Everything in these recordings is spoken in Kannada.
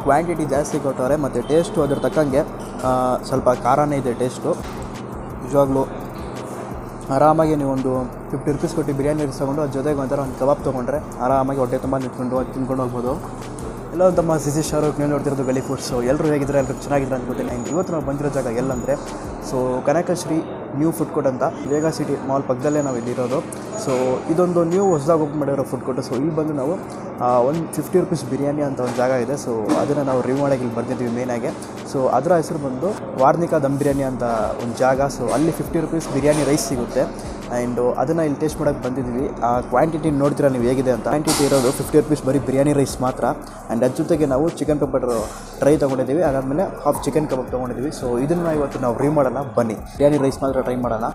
ಕ್ವಾಂಟಿಟಿ ಜಾಸ್ತಿ ಕೊಟ್ಟವ್ರೆ ಮತ್ತು ಟೇಸ್ಟು ಅದ್ರ ತಕ್ಕಂಗೆ ಆ, ಸ್ವಲ್ಪ ಖಾರನೇ ಇದೆ ಟೇಸ್ಟು ನಿಜವಾಗ್ಲೂ ಆರಾಮಾಗಿ ನೀವೊಂದು ಫಿಫ್ಟಿ ರುಪೀಸ್ ಕೊಟ್ಟು ಬಿರಿಯಾನಿ ರೈಸ್ ತೊಗೊಂಡು ಅದ್ರ ಜೊತೆಗೆ ಒಂಥರ ಒಂದು ಕಬಾಬ್ ತೊಗೊಂಡ್ರೆ ಆರಾಮಾಗಿ ಹೊಟ್ಟೆ ತುಂಬ ನಿಂತ್ಕೊಂಡು ಅದು ತಿನ್ಕೊಂಡು ಹೋಗ್ಬೋದು ಎಲ್ಲ ತಮ್ಮ ಸಿಸಿ ಶಾರುಖ್ ನೀವು ನೋಡ್ತಿರೋದು ಗಲಿ ಫುಡ್ಸು ಎಲ್ಲರೂ ಹೇಗಿದ್ದಾರೆ ಎಲ್ಲರೂ ಚೆನ್ನಾಗಿದ್ದಾರೆ ಅನ್ಕೋತೀನಿ ಆ್ಯಂಡ್ ಇವತ್ತು ನಾವು ಬಂದಿರೋ ಜಾಗ ಎಲ್ಲಂದರೆ so Kanakashree new food court ಅಂತ ವೇಗಾ ಸಿಟಿ ಮಾಲ್ ಪಕ್ಕದಲ್ಲೇ ನಾವು ಇಲ್ಲಿರೋದು ಸೊ ಇದೊಂದು ನ್ಯೂ ಹೊಸದಾಗಿ ಓಪನ್ ಮಾಡಿರೋ ಫುಡ್ ಕೋರ್ಟ್ ಸೊ ಇಲ್ಲಿ ಬಂದು ನಾವು ಒಂದು ಫಿಫ್ಟಿ ರುಪೀಸ್ ಬಿರಿಯಾನಿ ಅಂತ ಒಂದು ಜಾಗ ಇದೆ ಸೊ ಅದನ್ನು ನಾವು ರಿವ್ಯೂ ಮಾಡೋಕೆ ಇಲ್ಲಿ ಬರ್ತಿದ್ದೀವಿ ಮೇನಾಗೆ ಸೊ ಅದರ ಹೆಸರು ಬಂದು ವಾರ್ನಿಕಾ ದಮ್ ಬಿರಿಯಾನಿ ಅಂತ ಒಂದು ಜಾಗ ಸೊ ಅಲ್ಲಿ ಫಿಫ್ಟಿ ರುಪೀಸ್ ಬಿರಿಯಾನಿ ರೈಸ್ ಸಿಗುತ್ತೆ ಆ್ಯಂಡು ಅದನ್ನು ಇಲ್ಲಿ ಟೇಸ್ಟ್ ಮಾಡೋಕ್ಕೆ ಬಂದಿದ್ದೀವಿ ಆ ಕ್ವಾಂಟಿಟಿ ನೋಡ್ತೀರಾ ನೀವು ಹೇಗಿದೆ ಅಂತ ಕ್ವಾಂಟಿಟಿ ಇರೋದು ಫಿಫ್ಟಿ ರುಪೀಸ್ ಬರೀ ಬಿರಿಯಾನಿ ರೈಸ್ ಮಾತ್ರ ಆ್ಯಂಡ್ ಅದ್ರ ಜೊತೆಗೆ ನಾವು ಚಿಕನ್ ಪೆಪ್ಪರ್ ಟ್ರೈ ತೊಗೊಂಡಿದ್ದೀವಿ ಅದಾದಮೇಲೆ ಹಾಫ್ ಚಿಕನ್ ಕಬಾಬ್ ತೊಗೊಂಡಿದ್ದೀವಿ ಸೊ ಇದನ್ನು ಇವತ್ತು ನಾವು ರಿವ್ ಮಾಡೋಣ ಬನ್ನಿ ಬಿರಿಯಾನಿ ರೈಸ್ ಮಾತ್ರ ಟ್ರೈ ಮಾಡೋಣ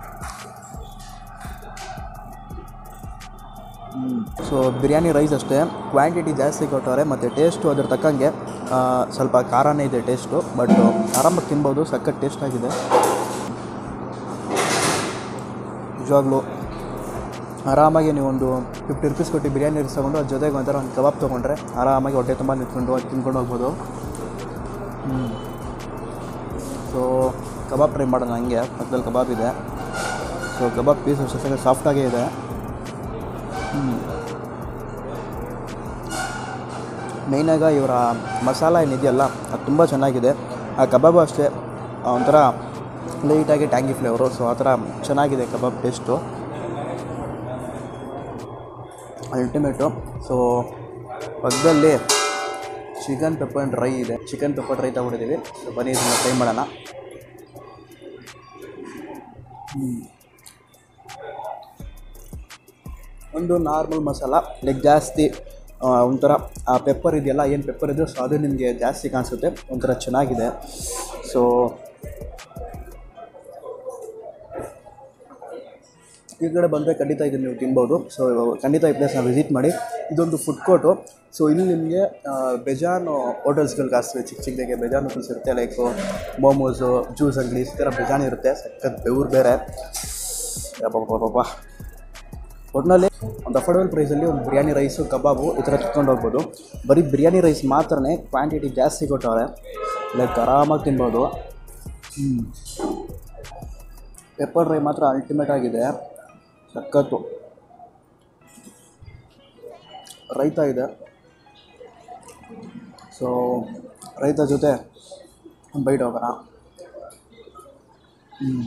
ಸೊ ಬಿರಿಯಾನಿ ರೈಸ್ ಅಷ್ಟೇ ಕ್ವಾಂಟಿಟಿ ಜಾಸ್ತಿ ಕೊಟ್ಟವ್ರೆ ಮತ್ತು ಟೇಸ್ಟು ಅದ್ರ ತಕ್ಕಂಗೆ ಆ, ಸ್ವಲ್ಪ ಖಾರನೇ ಇದೆ ಟೇಸ್ಟು ಬಟ್ ಆರಾಮಾಗಿ ತಿನ್ಬೋದು ಸಖತ್ ಟೇಸ್ಟ್ ಆಗಿದೆ ನಿಜವಾಗ್ಲೂ ಆರಾಮಾಗಿ ನೀವೊಂದು ಫಿಫ್ಟಿ ರುಪೀಸ್ ಕೊಟ್ಟು ಬಿರಿಯಾನಿ ರೈಸ್ ತೊಗೊಂಡು ಅದ್ರ ಜೊತೆಗೆ ಒಂಥರ ಒಂದು ಕಬಾಬ್ ತೊಗೊಂಡ್ರೆ ಆರಾಮಾಗಿ ಹೊಟ್ಟೆ ತುಂಬ ನಿಂತ್ಕೊಂಡು ಅದು ತಿನ್ಕೊಂಡು ಹೋಗ್ಬೋದು ಸೊ ಕಬಾಬ್ ಟ್ರೈ ಮಾಡೋಣ ಹಂಗೆ ಪಕ್ಕದಲ್ಲಿ ಕಬಾಬ್ ಇದೆ ಸೊ ಕಬಾಬ್ ಪೀಸ್ ಅಷ್ಟೇ ಸಾಫ್ಟಾಗೇ ಇದೆ ಮೇಯ್ನಾಗ ಇವರ ಮಸಾಲ ಏನಿದೆಯಲ್ಲ ಅದು ತುಂಬ ಚೆನ್ನಾಗಿದೆ ಆ ಕಬಾಬು ಅಷ್ಟೇ ಆ ಒಂಥರ ಲೈಟಾಗಿ ಟ್ಯಾಂಗಿ ಫ್ಲೇವರು ಸೊ ಆ ಥರ ಚೆನ್ನಾಗಿದೆ ಕಬಾಬ್ ಟೇಸ್ಟು ಅಲ್ಟಿಮೇಟು ಸೊ ಪಕ್ಕದಲ್ಲಿ ಚಿಕನ್ ಪೆಪ್ಪರ್ ಡ್ರೈ ಇದೆ ಚಿಕನ್ ಪೆಪ್ಪರ್ ಡ್ರೈ ತಗೊಂಡಿದ್ದೀವಿ ಸೊ ಬನ್ನಿ ಇದನ್ನು ಟ್ರೈ ಮಾಡೋಣ ಹ್ಮ್. ಒಂದು ನಾರ್ಮಲ್ ಮಸಾಲ ಲೈಕ್ ಜಾಸ್ತಿ ಆ, ಒಂಥರ ಆ ಪೆಪ್ಪರ್ ಇದೆಯಲ್ಲ ಏನು ಪೆಪ್ಪರ್ ಇದೆಯೋ ಸೊ ಅದು ನಿಮಗೆ ಜಾಸ್ತಿ ಕಾಣಿಸುತ್ತೆ ಒಂಥರ ಚೆನ್ನಾಗಿದೆ ಸೊ ಈ ಕಡೆ ಬಂದರೆ ಖಂಡಿತ ಇದನ್ನು ನೀವು ತಿನ್ಬೋದು ಸೊ ಖಂಡಿತ ಈ ಪ್ಲೇಸ್ನ ವಿಸಿಟ್ ಮಾಡಿ ಇದೊಂದು ಫುಡ್ ಕೋರ್ಟು ಸೊ ಇಲ್ಲಿ ನಿಮಗೆ ಬೇಜಾನ್ ಹೋಟೆಲ್ಸ್ಗಳು ಕಾಸ್ತಿದೆ ಚಿಕ್ಕ ಚಿಕ್ಕದಾಗೆ ಬೇಜಾನ್ ಹೋಟೆಲ್ಸ್ ಇರುತ್ತೆ ಲೈಕ್ ಮೋಮೋಸು ಜ್ಯೂಸ್ ಅಂಗಡಿ ಈ ಥರ ಬೇಜಾನ್ ಇರುತ್ತೆ ಸಖತ್ ಬೆವ್ರು ಬೇರೆ ಪಾಪ ಒಟ್ಟಿನಲ್ಲಿ ಒಂದು ಅಫೋರ್ಡಬಲ್ ಪ್ರೈಸಲ್ಲಿ ಒಂದು ಬಿರಿಯಾನಿ ರೈಸು ಕಬಾಬು ಈ ಥರ ತಿತ್ಕೊಂಡು ಹೋಗ್ಬೋದು ಬರೀ ಬಿರಿಯಾನಿ ರೈಸ್ ಮಾತ್ರನೇ ಕ್ವಾಂಟಿಟಿ ಜಾಸ್ತಿ ಕೊಟ್ಟವ್ರೆ ಲೈಕ್ ಆರಾಮಾಗಿ ತಿನ್ಬೋದು ಪೆಪ್ಪರ್ ಡ್ರೈ ಮಾತ್ರ ಅಲ್ಟಿಮೇಟ್ ಆಗಿದೆ ಸಖತ್ತು ರೈತ ಇದೆ ಸೊ ರೈತ ಜೊತೆ ಒಂದು ಬೈಟ್ ಹೋಗೋಣ ಹ್ಞೂ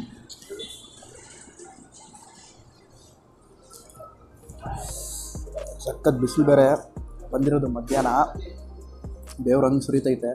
ಸಖತ್ ಬಿಸಿಲು ಬೇರೆ ಬಂದಿರೋದು ಮಧ್ಯಾಹ್ನ ದೇವ್ರ ಹಂಗೆ ಸುರಿತೈತೆ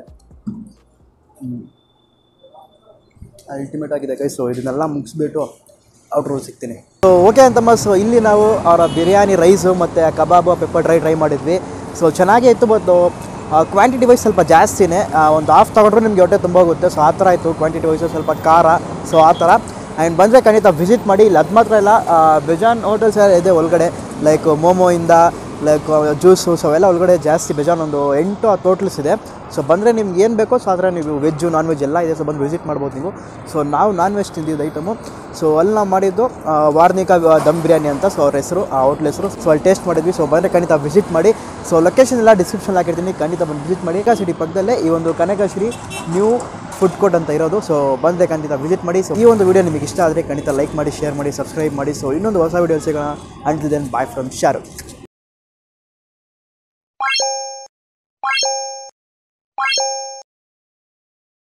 ಅಲ್ಟಿಮೇಟ್ ಆಗಿದೆ ಕೈ ಸೊ ಇದನ್ನೆಲ್ಲ ಮುಗಿಸ್ಬಿಟ್ಟು ಔಟ್ ರೋಲ್ ಸಿಗ್ತೀನಿ ಸೊ ಓಕೆ ಅಂತಮ್ಮ ಸೊ ಇಲ್ಲಿ ನಾವು ಅವರ ಬಿರಿಯಾನಿ ರೈಸು ಮತ್ತು ಕಬಾಬು ಪೆಪ್ಪರ್ ಡ್ರೈ ಟ್ರೈ ಮಾಡಿದ್ವಿ ಸೊ ಚೆನ್ನಾಗೇ ಇತ್ತು ಬಟ್ ಕ್ವಾಂಟಿಟಿ ವೈಸ್ ಸ್ವಲ್ಪ ಜಾಸ್ತಿನೇ ಆ, ಒಂದು ಹಾಫ್ ತೊಗೊಂಡ್ರೆ ನಿಮಗೆ ಹೊಟ್ಟೆ ತುಂಬ ಹೋಗುತ್ತೆ ಸೊ ಆ ಥರ ಆಯಿತು ಕ್ವಾಂಟಿಟಿ ವೈಸು ಸ್ವಲ್ಪ ಖಾರ ಸೊ ಆ ಥರ ಆ್ಯಂಡ್ ಬಂದರೆ ಖಂಡಿತ ವಿಸಿಟ್ ಮಾಡಿ ಇಲ್ಲಿ ಅದು ಮಾತ್ರ ಇಲ್ಲ ಆ, ಬೇಜಾನ್ ಹೋಟೆಲ್ಸ್ ಇದೆ ಒಳಗಡೆ ಲೈಕ್ ಮೋಮೋಯಿಂದ ಲೈಕ್ ಜ್ಯೂಸು ಸೊ ಅವೆಲ್ಲ ಒಳಗಡೆ ಜಾಸ್ತಿ ಬೇಜಾನ್ ಒಂದು ಎಂಟು ಹತ್ತು ಹೋಟ್ಲ್ಸ್ ಇದೆ ಸೊ ಬಂದರೆ ನಿಮ್ಗೆ ಏನು ಬೇಕೋ ಸೊ ಆ ಥರ ನೀವು ವೆಜ್ಜು ನಾನ್ ವೆಜ್ ಎಲ್ಲ ಇದೆ ಸೊ ಬಂದು ವಿಸಿಟ್ ಮಾಡ್ಬೋದು ನೀವು ಸೊ ನಾವು ನಾನ್ ವೆಜ್ ತಿಂದಿದ್ದು ಐಟಮು ಸೊ ಅಲ್ಲಿ ನಾವು ಮಾಡಿದ್ದು ಆ, ವಾರ್ನಿಕಾ ದಮ್ ಬಿರಿಯಾನಿ ಅಂತ ಸೊ ಅವ್ರ ಹೆಸರು ಆ ಹೋಟ್ಲ್ ಹೆಸರು ಸೊ ಅಲ್ಲಿ ಟೇಸ್ಟ್ ಮಾಡಿದ್ವಿ ಸೊ ಬಂದರೆ ಖಂಡಿತ ವಿಸಿಟ್ ಮಾಡಿ ಸೊ ಲೊಕೇಶನ್ ಎಲ್ಲ ಡಿಸ್ಕ್ರಿಪ್ಷನ್ ಹಾಕಿರ್ತೀನಿ ಖಂಡಿತ ಬಂದು ವಿಸಿಟ್ ಮಾಡಿ ಕನಕ ಸಿಟಿ ಪಕ್ಕದಲ್ಲೇ ಈ ಒಂದು ಕನಕಶ್ರೀ ನ್ಯೂ ಫುಡ್ ಕೋರ್ಟ್ ಅಂತ ಇರೋದು ಸೊ ಬಂದರೆ ಖಂಡಿತ ವಿಸಿಟ್ ಮಾಡಿ ಸೊ ಈ ಒಂದು ವಿಡಿಯೋ ನಿಮಗೆ ಇಷ್ಟ ಆದರೆ ಖಂಡಿತ ಲೈಕ್ ಮಾಡಿ ಶೇರ್ ಮಾಡಿ ಸಬ್ಸ್ಕ್ರೈಬ್ ಮಾಡಿ ಸೊ ಇನ್ನೊಂದು ಹೊಸ ವಿಡಿಯೋ ಸಿಗೋಣ ಅಂಟಿಲ್ ದೆನ್ ಬಾಯ್ ಫ್ರಮ್ ಶಾರು